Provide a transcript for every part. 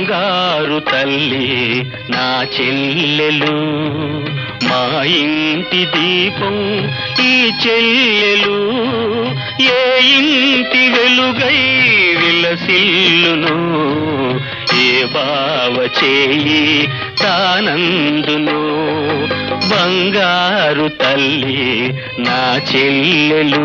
బంగారు తల్లి నా చెల్లెలు మా ఇంటి దీపం ఈ చెల్లెలు ఏ ఇంటి వెలుగై విలసిల్లును ఏ బావ చేయి తానందును బంగారు తల్లి నా చెల్లెలు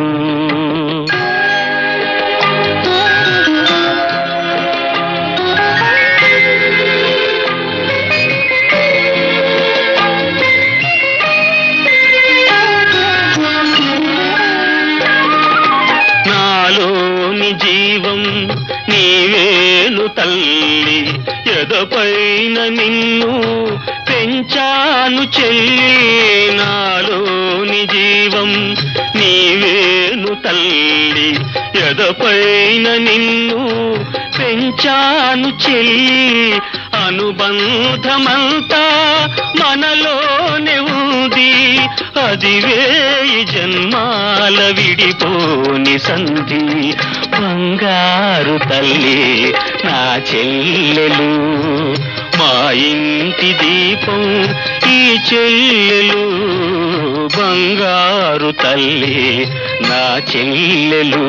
నాలోని జీవం నీవేను తల్లి ఎదపైన నిన్ను పెంచాను చెల్లి నాలోని జీవం నీవేను తల్లి ఎదపైన నిన్ను పెంచాను చెల్లి అనుబంధమంతా మనలోనే ఉంది అది వేయి జన్మాల విడిపోని సంధి బంగారు తల్లి నా చెల్లెలు మా ఇంటి దీపం ఈ చెల్లెలు బంగారు తల్లి నా చెల్లెలు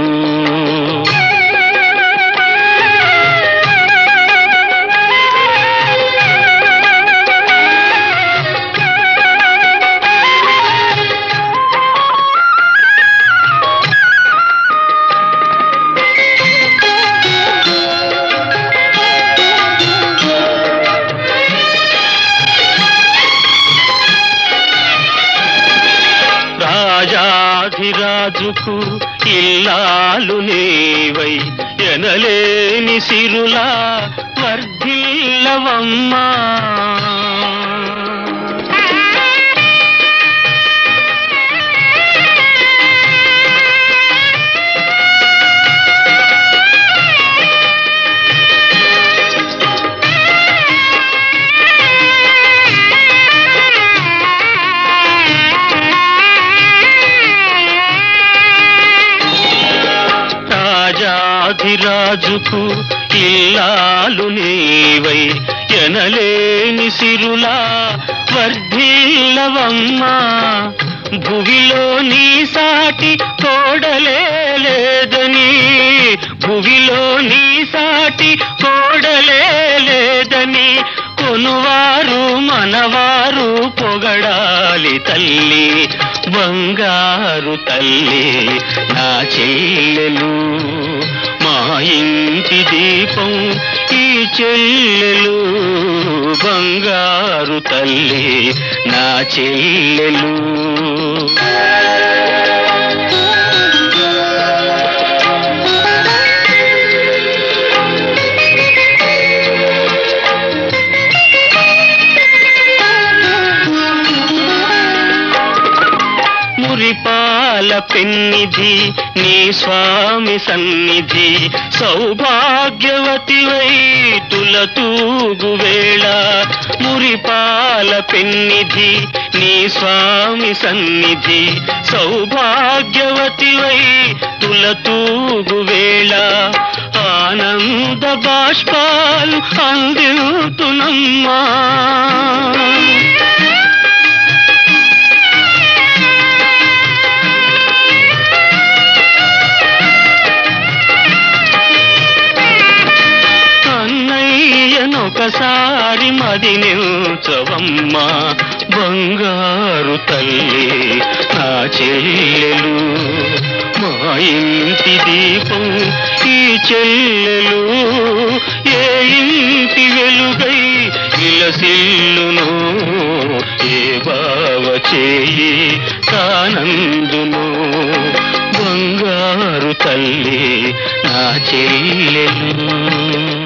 రాజాధిరాజుకు ఇల్లాలు నీవై ఎనలేని సిరులా వర్ధిల్లవమ్మా రాజాధిరాజుకు ఇల్లాలు నీవై ఎనలేని సిరులా వర్ధిల్లవమ్మా భువిలో నీ సాటి కోడలే లేదని భువిలో నీ సాటి కోడలే లేదని కొనువారు మనవారు పొగడాలి తల్లి బంగారు తల్లి నా చెల్లెలు మా ఇంటి దీపం ఈ చెల్లెలు బంగారు తల్లి నా చెల్లెలు మురిపాల పెన్నిధి నీ స్వామి సన్నిధి సౌభాగ్యవతి తులతూగు వేళ మురిపాల పెన్నిధి నీ స్వామి సన్నిధి సౌభాగ్యవతి తులతూగు వేళ ఆనంద బాష్పాలు అందితునమ్మా అన్నయ్యనొకసారి మది నిల్చవమ్మా బంగారు తల్లి నా చెల్లెలు మా ఇంటి దీపం ఈ చెల్లెలు ఏ ఇంటి వెలుగై విలసిల్లును ఏ బావ చేయి కానందును బంగారు తల్లి నా చెల్లెలు